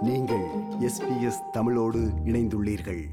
நீங்கள் எஸ்பிஎஸ் தமிழோடு இணைந்துள்ளீர்கள்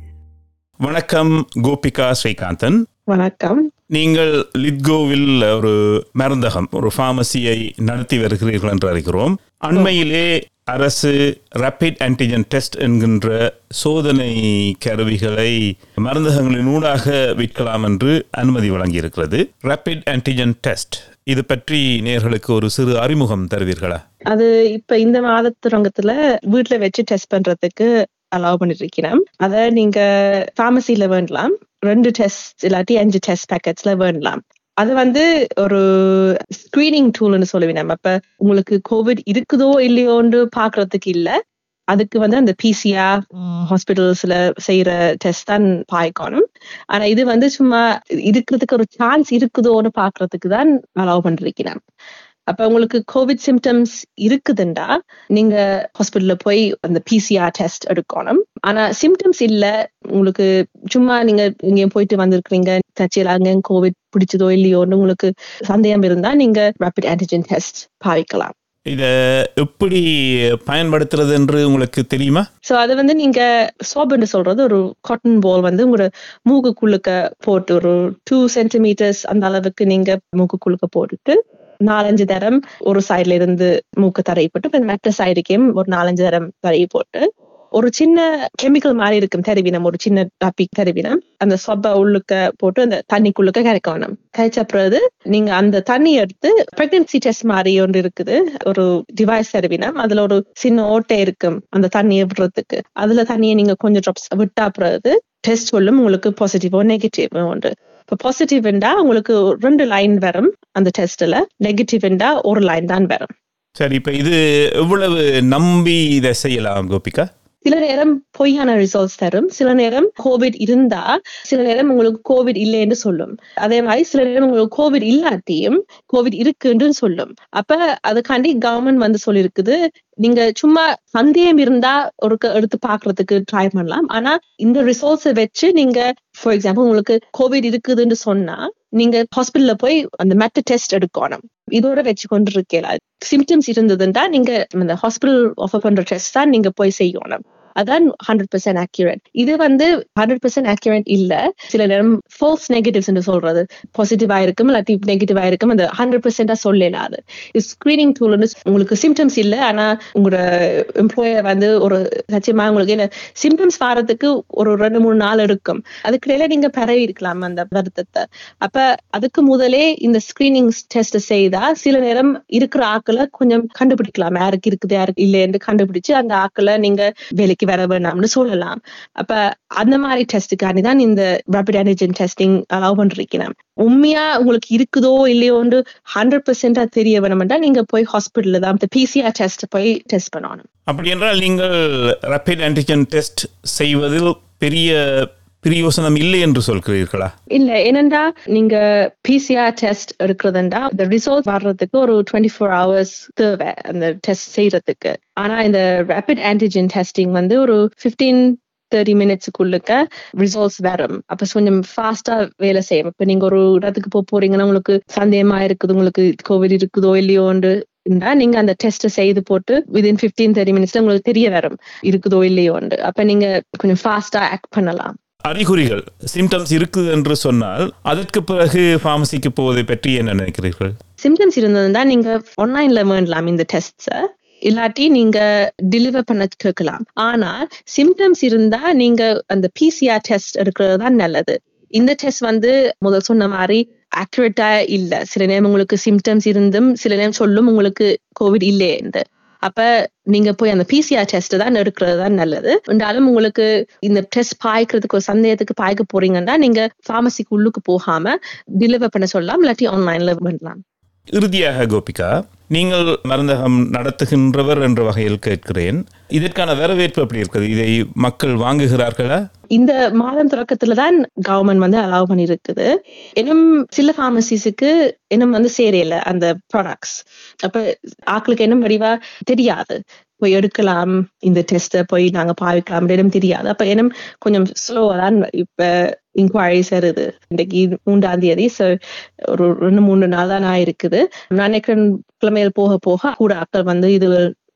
வணக்கம் கோபிகா ஸ்ரீகாந்தன் வணக்கம் நீங்கள் லித்கோவில் ஒரு மருந்தகம் ஒரு ஃபார்மசியை நடத்தி வருகிறீர்கள் என்று அறிகிறோம் அண்மையிலே அரசு ரேபிட் ஆன்டிஜன் டெஸ்ட் என்கின்ற சோதனை கருவிகளை மருந்தகங்களின் ஊடாக விற்கலாம் என்று அனுமதி வழங்கியிருக்கிறது ரேபிட் ஆன்டிஜன் டெஸ்ட் இது பற்றி நேர்களுக்கு ஒரு சிறு அறிமுகம் தருவீர்களா அது இப்ப இந்த மாத தொடங்கத்துல வீட்ல வச்சு டெஸ்ட் பண்றதுக்கு அலோவ் பண்ணிருக்கிறேன் அத நீங்க பார்மசில வேண்டலாம் ரெண்டு டெஸ்ட் இல்லாட்டி அஞ்சு டெஸ்ட் பேக்கெட்ஸ்ல வேண்டலாம் அது வந்து ஒரு ஸ்கிரீனிங் டூல்னு சொல்லுவேன் நம்ம இப்ப உங்களுக்கு கோவிட் இருக்குதோ இல்லையோன்னு பாக்குறதுக்கு இல்ல அதுக்கு வந்து அந்த பிசிஆர் ஹாஸ்பிட்டல்ஸ்ல செய்யற டெஸ்ட் தான் பாய்க்கணும் ஆனா இது வந்து சும்மா இருக்கிறதுக்கு ஒரு சான்ஸ் இருக்குதோன்னு பாக்குறதுக்கு தான் அலோவ் பண்ணிருக்கிறேன் அப்ப உங்களுக்கு கோவிட் சிம்டம்ஸ் இருக்குதுண்டா நீங்க ஹாஸ்பிட்டல்ல போய் அந்த பிசிஆர் டெஸ்ட் எடுக்கணும் ஆனா சிம்டம்ஸ் இல்ல உங்களுக்கு சும்மா நீங்க இங்க போயிட்டு வந்திருக்கிறீங்க தச்சியில் அங்க கோவிட் பிடிச்சதோ இல்லையோன்னு உங்களுக்கு சந்தேகம் இருந்தா நீங்க ரேபிட் ஆன்டிஜன் டெஸ்ட் பாவிக்கலாம் இதை எப்படி பயன்படுத்துறது என்று உங்களுக்கு தெரியுமா சோ அது வந்து நீங்க சோப்னு சொல்றது ஒரு காட்டன் பால் வந்து உங்களோட மூக்குக்குள்ளுக்க போட்டு ஒரு டூ சென்டிமீட்டர்ஸ் அந்த அளவுக்கு நீங்க மூக்குக்குள்ளுக்க போட்டுட்டு நாலஞ்சு தரம் ஒரு சைடுல இருந்து மூக்கு தரையை போட்டு அப்புறம் மற்ற சைடுக்கையும் ஒரு நாலஞ்சு தரம் தரையை போட்டு ஒரு சின்ன கெமிக்கல் மாதிரி இருக்கும் தருவினம் ஒரு சின்ன டப்பி தருவினம் அந்த சொப்ப உள்ளுக்க போட்டு அந்த தண்ணிக்குள்ளுக்க கரைக்கணும் கரைச்ச பிறகு நீங்க அந்த தண்ணி எடுத்து பிரெக்னன்சி டெஸ்ட் மாதிரி ஒன்று இருக்குது ஒரு டிவைஸ் தருவினம் அதுல ஒரு சின்ன ஓட்டை இருக்கும் அந்த தண்ணியை விடுறதுக்கு அதுல தண்ணியை நீங்க கொஞ்சம் ட்ராப்ஸ் விட்டா பிறகு டெஸ்ட் சொல்லும் உங்களுக்கு பாசிட்டிவோ நெகட்டிவ் உண்டு இப்போ பாசிட்டிவ்ண்டா உங்களுக்கு ரெண்டு லைன் வரும் அந்த டெஸ்ட்ல நெகட்டிவ்ண்டா ஒரு லைன் தான் வரும் சரி இப்ப இது எவ்வளவு நம்பி இதை செய்யலாம் கோபிகா சில நேரம் பொய்யான ரிசல்ட்ஸ் தரும் சில நேரம் கோவிட் இருந்தா சில நேரம் உங்களுக்கு கோவிட் இல்லைன்னு சொல்லும் அதே மாதிரி சில நேரம் உங்களுக்கு கோவிட் இல்லாட்டியும் கோவிட் இருக்குன்னு சொல்லும் அப்ப அதுக்காண்டி கவர்மெண்ட் வந்து சொல்லியிருக்குது நீங்க சும்மா சந்தேகம் இருந்தா ஒரு எடுத்து பாக்குறதுக்கு ட்ரை பண்ணலாம் ஆனா இந்த ரிசல்ட்ஸை வச்சு நீங்க ஃபார் எக்ஸாம்பிள் உங்களுக்கு கோவிட் இருக்குதுன்னு சொன்னா நீங்க ஹாஸ்பிட்டல்ல போய் அந்த மெட்ட டெஸ்ட் எடுக்கணும் இதோட வச்சு கொண்டு இருக்கல சிம்டம்ஸ் இருந்ததுன்னா நீங்க அந்த ஹாஸ்பிட்டல் ஆஃபர் பண்ற டெஸ்ட் தான் நீங்க போய் செய்யணும் அதான் ஹண்ட்ரட் பர்சன்ட் அக்யூரேட் இது வந்து ஹண்ட்ரட் பர்சன்ட் அக்யூரேட் இல்ல சில நேரம் ஃபால்ஸ் நெகட்டிவ்ஸ் சொல்றது பாசிட்டிவா இருக்கும் இல்லாட்டி நெகட்டிவா இருக்கும் அந்த ஹண்ட்ரட் பர்சன்டா சொல்லலாது ஸ்கிரீனிங் டூல் உங்களுக்கு சிம்டம்ஸ் இல்ல ஆனா உங்களோட எம்ப்ளாயர் வந்து ஒரு சத்தியமா உங்களுக்கு என்ன சிம்டம்ஸ் வரதுக்கு ஒரு ரெண்டு மூணு நாள் எடுக்கும் அதுக்கிடையில நீங்க பரவி இருக்கலாம் அந்த வருத்தத்தை அப்ப அதுக்கு முதலே இந்த ஸ்கிரீனிங் டெஸ்ட் செய்தா சில நேரம் இருக்கிற ஆக்களை கொஞ்சம் கண்டுபிடிக்கலாம் யாருக்கு இருக்குது யாருக்கு இல்லைன்னு கண்டுபிடிச்சு அந்த ஆக்களை நீங்க வேலைக்கு வர வேண்டாம்னு சொல்லலாம் அப்ப அந்த மாதிரி டெஸ்ட்டுக்காண்டி தான் இந்த ரேபிட் ஆன்டிஜன் டெஸ்டிங் அலோவ் பண்ணிருக்கிறேன் உண்மையா உங்களுக்கு இருக்குதோ இல்லையோன்னு ஹண்ட்ரட் பெர்சென்டா தெரிய வேணும்னா நீங்க போய் ஹாஸ்பிட்டல்ல தான் பிசிஆர் டெஸ்ட் போய் டெஸ்ட் பண்ணணும் அப்படி என்றால் நீங்கள் ரேபிட் ஆன்டிஜன் டெஸ்ட் செய்வதில் பெரிய பிரயோசனம் இல்லை என்று சொல்கிறீர்களா இல்ல ஏனென்றா நீங்க பிசிஆர் டெஸ்ட் எடுக்கிறதுண்டா இந்த ரிசல்ட் வர்றதுக்கு ஒரு டுவெண்ட்டி ஃபோர் ஹவர்ஸ் தேவை அந்த டெஸ்ட் செய்யறதுக்கு ஆனா இந்த ரேபிட் ஆன்டிஜன் டெஸ்டிங் வந்து ஒரு பிப்டீன் தேர்ட்டி மினிட்ஸுக்குள்ளுக்க ரிசல்ட்ஸ் வரும் அப்ப கொஞ்சம் ஃபாஸ்டா வேலை செய்யும் இப்ப நீங்க ஒரு இடத்துக்கு போக போறீங்கன்னா உங்களுக்கு சந்தேகமா இருக்குது உங்களுக்கு கோவிட் இருக்குதோ இல்லையோன்னு இருந்தா நீங்க அந்த டெஸ்ட் செய்து போட்டு விதின் பிப்டீன் தேர்ட்டி மினிட்ஸ்ல உங்களுக்கு தெரிய வரும் இருக்குதோ இல்லையோன்னு அப்ப நீங்க கொஞ்சம் ஃபாஸ்டா ஆக்ட் பண்ணலாம் அறிகுறிகள் சிம்டம்ஸ் இருக்குது என்று சொன்னால் அதற்கு பிறகு ஃபார்மசிக்கு போவதை பற்றி என்ன நினைக்கிறீர்கள் சிம்டம்ஸ் இருந்ததுன்னா நீங்க ஆன்லைன்ல வேண்டலாம் இந்த டெஸ்ட்ஸ இல்லாட்டி நீங்க டெலிவர் பண்ண கேட்கலாம் ஆனா சிம்டம்ஸ் இருந்தா நீங்க அந்த பிசிஆர் டெஸ்ட் எடுக்கிறது தான் நல்லது இந்த டெஸ்ட் வந்து முதல் சொன்ன மாதிரி அக்யூரேட்டா இல்ல சில நேரம் உங்களுக்கு சிம்டம்ஸ் இருந்தும் சில நேரம் சொல்லும் உங்களுக்கு கோவிட் இல்லையே அப்ப நீங்க போய் அந்த பிசிஆர் டெஸ்ட் தான் எடுக்கிறது தான் நல்லது இருந்தாலும் உங்களுக்கு இந்த டெஸ்ட் பாய்க்கிறதுக்கு ஒரு சந்தேகத்துக்கு பாய்க்க போறீங்கன்னா நீங்க பார்மசிக்கு உள்ளுக்கு போகாம டெலிவர் பண்ண சொல்லலாம் இல்லாட்டி ஆன்லைன்ல பண்ணலாம் இறுதியாக கோபிகா நீங்கள் மருந்தகம் நடத்துகின்றவர் என்ற வகையில் கேட்கிறேன் இதற்கான வரவேற்பு எப்படி இருக்குது இதை மக்கள் வாங்குகிறார்களா இந்த மாதம் தொடக்கத்துல தான் கவர்மெண்ட் வந்து அலோவ் பண்ணிருக்குது இன்னும் சில பார்மசிஸுக்கு இன்னும் வந்து சேரையில அந்த ப்ராடக்ட்ஸ் அப்ப ஆக்களுக்கு என்ன வடிவா தெரியாது போய் எடுக்கலாம் இந்த டெஸ்ட்டை போய் நாங்க பாவிக்கலாம் அப்படின்னு தெரியாது அப்ப இன்னும் கொஞ்சம் ஸ்லோவா தான் இப்ப இன்கொயரிஸ் வருது இன்னைக்கு மூன்றாம் தேதி ஸோ ஒரு ரெண்டு மூணு நாள் தான் இருக்குது நான் நினைக்கிறேன் கிழமையில் போக போக கூட ஆட்கள் வந்து இது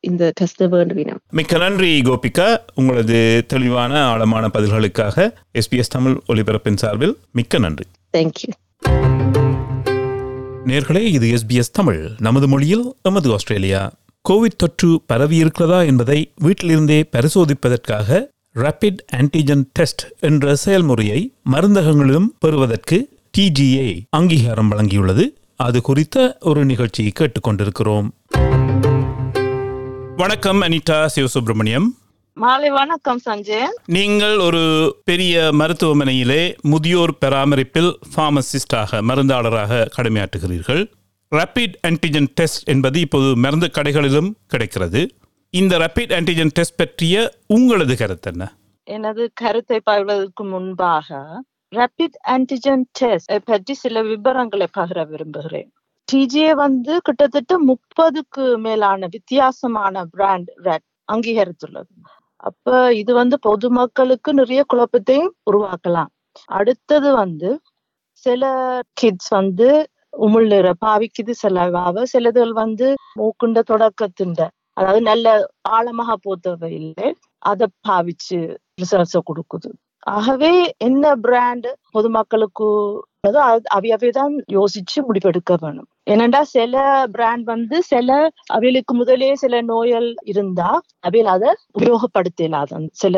இந்த டெஸ்ட் வேண்டுவினம் மிக்க நன்றி கோபிகா உங்களது தெளிவான ஆழமான பதில்களுக்காக எஸ்பிஎஸ் தமிழ் ஒலிபரப்பின் சார்பில் மிக்க நன்றி தேங்க்யூ நேர்களே இது எஸ்பிஎஸ் தமிழ் நமது மொழியில் எமது ஆஸ்திரேலியா கோவிட் தொற்று பரவி இருக்கிறதா என்பதை வீட்டிலிருந்தே பரிசோதிப்பதற்காக ரேபிட் ஆன்டிஜன் டெஸ்ட் என்ற செயல்முறையை மருந்தகங்களிலும் பெறுவதற்கு டிஜிஏ அங்கீகாரம் வழங்கியுள்ளது அது குறித்த ஒரு நிகழ்ச்சி கேட்டுக்கொண்டிருக்கிறோம் வணக்கம் அனிதா சிவசுப்பிரமணியம் மாலை வணக்கம் சஞ்சய் நீங்கள் ஒரு பெரிய மருத்துவமனையிலே முதியோர் பராமரிப்பில் ஃபார்மசிஸ்டாக மருந்தாளராக கடமையாற்றுகிறீர்கள் ரேபிட் ஆன்டிஜன் டெஸ்ட் என்பது இப்போது மருந்து கடைகளிலும் கிடைக்கிறது இந்த ரேபிட் ஆன்டிஜன் டெஸ்ட் பற்றிய உங்களது கருத்து என்ன எனது கருத்தை பகிர்வதற்கு முன்பாக ரேபிட் ஆன்டிஜன் டெஸ்ட் பற்றி சில விவரங்களை பகிர விரும்புகிறேன் டிஜிஏ வந்து கிட்டத்தட்ட முப்பதுக்கு மேலான வித்தியாசமான பிராண்ட் ரெட் அங்கீகரித்துள்ளது அப்ப இது வந்து பொதுமக்களுக்கு நிறைய குழப்பத்தையும் உருவாக்கலாம் அடுத்தது வந்து சில கிட்ஸ் வந்து உமிழ்நீர பாவிக்குது செலவாக சிலதுகள் வந்து மூக்குண்ட தொடக்கத்துண்ட அதாவது நல்ல ஆழமாக போத்தவை இல்லை அதை பாவிச்சு ரிசல்ட்ஸ கொடுக்குது ஆகவே என்ன பிராண்ட் பொதுமக்களுக்கு அவையவே தான் யோசிச்சு முடிவெடுக்க வேணும் ஏனென்றா சில பிராண்ட் வந்து சில அவைகளுக்கு முதலே சில நோய்கள் இருந்தா அவையில் அதை உபயோகப்படுத்தலாத சில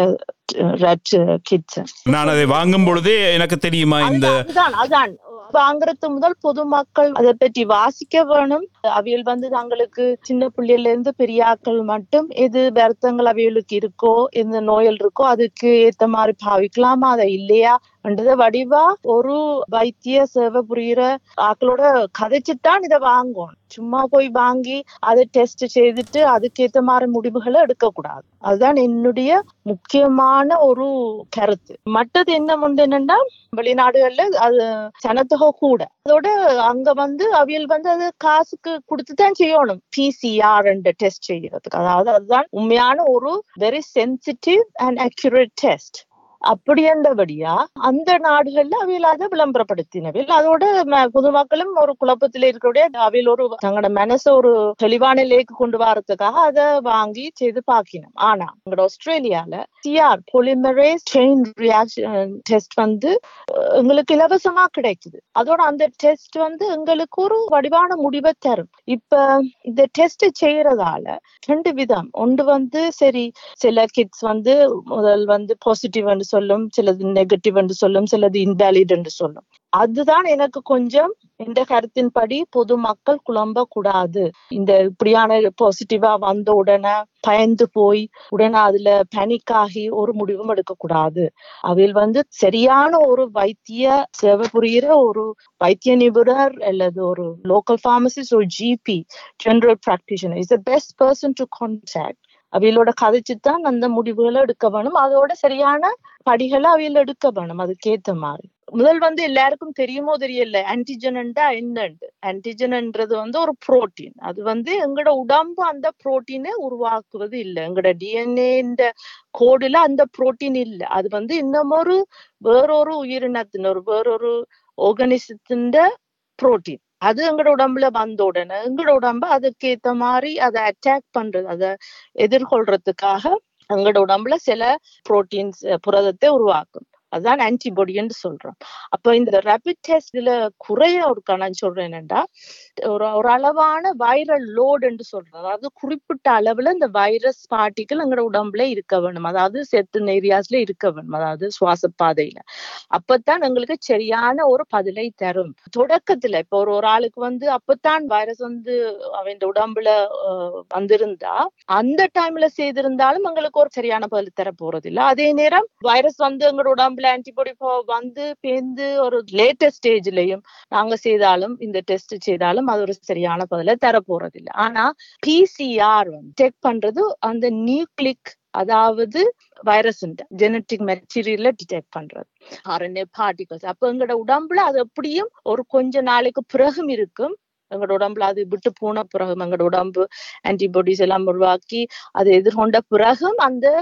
ரெட் கிட்ஸ் நான் அதை வாங்கும் பொழுதே எனக்கு தெரியுமா இந்த அதுதான் அதான் வாங்குறது முதல் பொதுமக்கள் அதை பற்றி வாசிக்க வேணும் அவியல் வந்து தங்களுக்கு சின்ன பிள்ளையில இருந்து பெரியாக்கள் மட்டும் எது வருத்தங்கள் அவியலுக்கு இருக்கோ எந்த நோயல் இருக்கோ அதுக்கு ஏத்த மாதிரி பாவிக்கலாமா அதை இல்லையா என்றத வடிவா ஒரு வைத்திய சேவை புரியுற ஆக்களோட கதைச்சுத்தான் இதை வாங்கணும் சும்மா போய் வாங்கி அதை டெஸ்ட் செய்துட்டு அதுக்கேத்த மாதிரி முடிவுகளை எடுக்கக்கூடாது அதுதான் என்னுடைய முக்கியமான ஒரு கருத்து மற்றது என்ன உண்டு என்னன்னா வெளிநாடுகள்ல அது சனத்தொகை கூட அதோட அங்க வந்து அவியல் வந்து அது காசுக்கு கொடுத்துதான் செய்யணும் பிசிஆர் டெஸ்ட் செய்யறதுக்கு அதாவது அதுதான் உண்மையான ஒரு very sensitive and accurate test அப்படி என்றபடியா அந்த நாடுகள்ல அவையில் அதை விளம்பரப்படுத்தினவில் அதோட பொதுமக்களும் ஒரு குழப்பத்தில் இருக்கக்கூடிய அவையில் ஒரு தங்களோட மனசை ஒரு தெளிவான நிலைக்கு கொண்டு வரதுக்காக அதை வாங்கி செய்து பாக்கினோம் ஆனா எங்களோட ஆஸ்திரேலியால CR polymerase chain reaction test வந்து எங்களுக்கு இலவசமா கிடைக்குது அதோட அந்த டெஸ்ட் வந்து எங்களுக்கு ஒரு வடிவான முடிவை தரும் இப்ப இந்த டெஸ்ட் செய்யறதால ரெண்டு விதம் ஒன்று வந்து சரி சில கிட்ஸ் வந்து முதல் வந்து பாசிட்டிவ் சொல்லும் சிலது நெகட்டிவ் என்று சொல்லும் சிலது இன்வாலிட் என்று சொல்லும் அதுதான் எனக்கு கொஞ்சம் இந்த கருத்தின்படி பொதுமக்கள் குழம்ப கூடாது இந்த இப்படியான பாசிட்டிவா வந்த உடனே பயந்து போய் உடனே அதுல பேனிக் ஆகி ஒரு முடிவும் எடுக்க கூடாது அவையில் வந்து சரியான ஒரு வைத்திய சேவை புரிகிற ஒரு வைத்திய நிபுணர் அல்லது ஒரு லோக்கல் பார்மசிஸ்ட் ஒரு GP general practitioner is the best person to contact அவையிலோட கதைச்சு தான் அந்த முடிவுகளை எடுக்க வேணும் அதோட சரியான படிகளை அவையில் எடுக்க வேணும் அதுக்கேத்த மாதிரி முதல் வந்து எல்லாருக்கும் தெரியுமோ தெரியல ஆன்டிஜன்டா என்னண்டு ஆன்டிஜன்ன்றது வந்து ஒரு புரோட்டீன் அது வந்து எங்களோட உடம்பு அந்த புரோட்டீனை உருவாக்குவது இல்லை எங்களோட டிஎன்ஏ கோடுல அந்த புரோட்டீன் இல்லை அது வந்து இன்னும் ஒரு வேறொரு உயிரினத்தின் ஒரு வேறொரு ஆர்கனிசத்தின் புரோட்டீன் அது எங்களோட உடம்புல வந்த உடனே எங்களோட உடம்பு அதுக்கு ஏத்த மாதிரி அதை அட்டாக் பண்றது அதை எதிர்கொள்றதுக்காக எங்களோட உடம்புல சில புரோட்டீன்ஸ் புரதத்தை உருவாக்கும் அதுதான் ஆன்டிபாடின்னு சொல்றோம் அப்ப இந்த ரேபிட் டெஸ்ட்ல குறைய ஒரு நான் சொல்றேன் என்னன்னா ஒரு ஒரு அளவான வைரல் லோடு என்று சொல்றோம் அதாவது குறிப்பிட்ட அளவுல இந்த வைரஸ் பார்ட்டிகள் எங்களோட உடம்புல இருக்க வேணும் அதாவது செத்து ஏரியாஸ்ல இருக்க வேணும் அதாவது சுவாச பாதையில அப்பத்தான் எங்களுக்கு சரியான ஒரு பதிலை தரும் தொடக்கத்துல இப்ப ஒரு ஒரு ஆளுக்கு வந்து அப்பத்தான் வைரஸ் வந்து அவன் உடம்புல வந்திருந்தா அந்த டைம்ல செய்திருந்தாலும் எங்களுக்கு ஒரு சரியான பதில் தர போறது இல்ல அதே நேரம் வைரஸ் வந்து எங்களோட உடம்புல ஆன்டிபாடி வந்து பேர்ந்து ஒரு லேட்டஸ்ட் ஸ்டேஜ்லயும் நாங்க செய்தாலும் இந்த டெஸ்ட் செய்தாலும் அது ஒரு சரியான பதில தர போறது இல்லை ஆனா பிசிஆர் வந்து செக் பண்றது அந்த நியூக்ளிக் அதாவது வைரஸ் ஜெனட்டிக் மெட்டீரியல டிடெக்ட் பண்றது ஆர்என்ஏ பார்ட்டிகல்ஸ் அப்ப எங்களோட உடம்புல அது எப்படியும் ஒரு கொஞ்ச நாளைக்கு பிறகும் இருக்கும் எங்களோட உடம்புல அது விட்டு போன பிறகு எங்களோட உடம்பு ஆன்டிபாடிஸ் எல்லாம் உருவாக்கி அதை எதிர்கொண்ட பிறகும் அந்த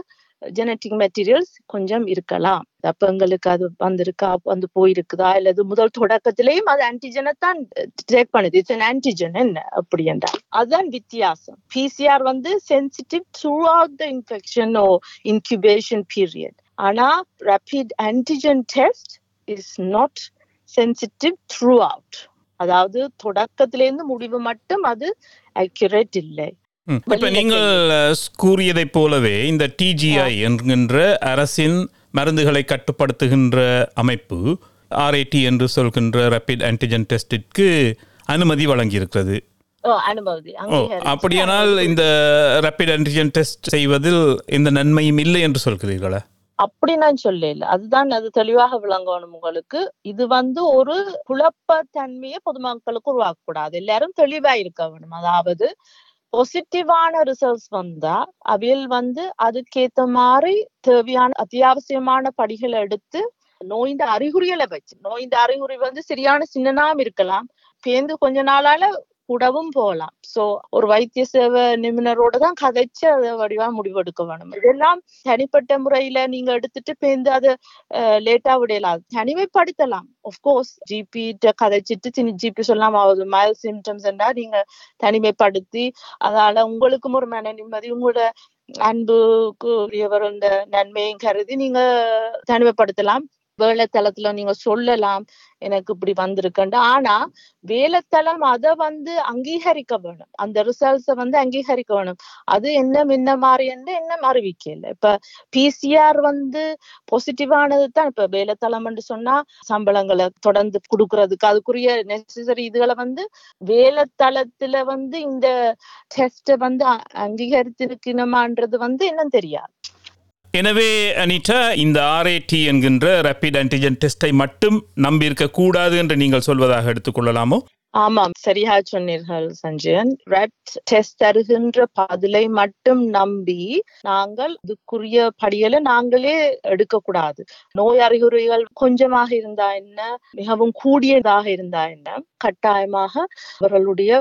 ஜெனட்டிக் மெட்டீரியல்ஸ் கொஞ்சம் இருக்கலாம் அப்ப எங்களுக்கு அது வந்திருக்கா வந்து போயிருக்குதா அல்லது முதல் தொடக்கத்திலேயும் அது ஆன்டிஜனை தான் டேக் பண்ணுது இட்ஸ் ஆன்டிஜன் என்ன அப்படி என்றால் அதுதான் வித்தியாசம் பிசிஆர் வந்து sensitive throughout the infection or incubation period ஆனா rapid antigen test is not sensitive throughout அதாவது தொடக்கத்திலேருந்து முடிவு மட்டும் அது அக்யூரேட் இல்லை ம். இப்ப வெளியில நீங்கள் அஹ், கூறியதைப் போலவே இந்த டிஜிஐ என்கின்ற அரசின் மருந்துகளை கட்டுப்படுத்துகின்ற அமைப்பு ஆர்ஐடி என்று சொல்கின்ற ரேபிட் ஆன்டிஜன் டெஸ்டிற்கு அனுமதி வழங்கியிருக்கிறது ஓ, அனுமதி ஓ அங்கீகரிச்சு அப்படியானால் இந்த ரேபிட் ஆன்டிஜன் டெஸ்ட் செய்வதில் எந்த நன்மையும் இல்லை என்று சொல்கிறீர்களா அப்படி நான் சொல்லல அதுதான் அது தெளிவாக விளங்கணும் உங்களுக்கு இது வந்து ஒரு குழப்பத்தன்மையை பொதுமக்களுக்கு உருவாக்க கூடாது எல்லாரும் தெளிவா இருக்க வேணும் அதாவது பாசிட்டிவான ரிசல்ட்ஸ் வந்தா அவியல் வந்து அதுக்கேத்த மாதிரி தேவையான அத்தியாவசியமான படிகளை எடுத்து நோயின் அறிகுறிகளை வச்சு நோயின் அறிகுறி வந்து சரியான சின்னனாம் இருக்கலாம் பேந்து கொஞ்ச நாளால கூடவும் போகலாம் சோ ஒரு வைத்திய சேவை நிபுணரோட தான் கதைச்சு அதை வடிவா முடிவெடுக்க வேணும் இதெல்லாம் தனிப்பட்ட முறையில நீங்க எடுத்துட்டு பேந்து அதை லேட்டா விடலாம் தனிமைப்படுத்தலாம் ஒஃப்கோர்ஸ் ஜிபி கதைச்சிட்டு ஜிபி சொல்லலாம் ஆகுது மைல் சிம்டம்ஸ் என்றா நீங்க தனிமைப்படுத்தி அதனால உங்களுக்கும் ஒரு மன நிம்மதி உங்களோட அன்புக்கு உரியவர் இந்த நன்மையும் கருதி நீங்க தனிமைப்படுத்தலாம் வேலைத்தளத்துல நீங்க சொல்லலாம் எனக்கு இப்படி வந்திருக்குண்டு ஆனா வேலைத்தளம் அதை வந்து அங்கீகரிக்க வேணும் அந்த ரிசல்ட்ஸ வந்து அங்கீகரிக்க வேணும் அது என்ன முன்ன மாதிரி என்று என்ன அறிவிக்கல இப்ப பிசிஆர் வந்து பாசிட்டிவானது தான் இப்ப வேலைத்தளம் என்று சொன்னா சம்பளங்களை தொடர்ந்து கொடுக்கறதுக்கு அதுக்குரிய நெசசரி இதுகளை வந்து வேலைத்தளத்துல வந்து இந்த டெஸ்ட வந்து அ- அங்கீகரித்திருக்கணுமான்றது வந்து என்னன்னு தெரியாது எனவே அனிட்டா இந்த ஆர்ஏடி என்கின்ற ரேபிட் ஆன்டிஜன் டெஸ்டை மட்டும் நம்பியிருக்க கூடாது என்று நீங்கள் சொல்வதாக எடுத்துக்கொள்ளலாமோ ஆமாம் சரியா சொன்னீர்கள் சஞ்சயன் ரெட் டெஸ்ட் தருகின்ற பதிலை மட்டும் நம்பி நாங்கள் இதுக்குரிய படிகளை நாங்களே எடுக்கக்கூடாது நோய் அறிகுறிகள் கொஞ்சமாக இருந்தா என்ன மிகவும் கூடியதாக இருந்தா என்ன கட்டாயமாக அவர்களுடைய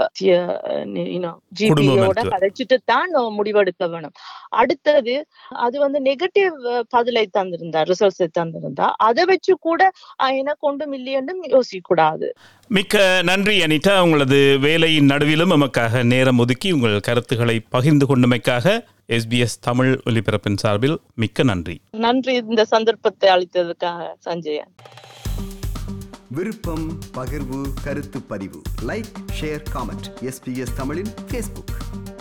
குடும்ப ஜிபியோட மருத்துவர். கதைச்சிட்டு தான் நம்ம முடிவெடுக்க வேணும் அடுத்தது அது வந்து நெகட்டிவ் பதிலை தந்திருந்தா ரிசல்ட்ஸை தந்திருந்தா அதை வச்சு கூட அஹ், எனக்கு ஒன்றும் இல்லையென்றும் யோசிக்க கூடாது மிக்க நன்றி அனிதா உங்களது வேலையின் நடுவிலும் நமக்காக நேரம் ஒதுக்கி உங்கள் கருத்துக்களை பகிர்ந்து கொண்டமைக்காக எஸ்பிஎஸ் தமிழ் ஒலிபரப்பின் சார்பில் மிக்க நன்றி நன்றி இந்த சந்தர்ப்பத்தை அளித்ததுக்காக சஞ்சயன் விருப்பம் பகிர்வு கருத்து பதிவு லைக் ஷேர் காமெண்ட் எஸ்பிஎஸ் தமிழின் ஃபேஸ்புக்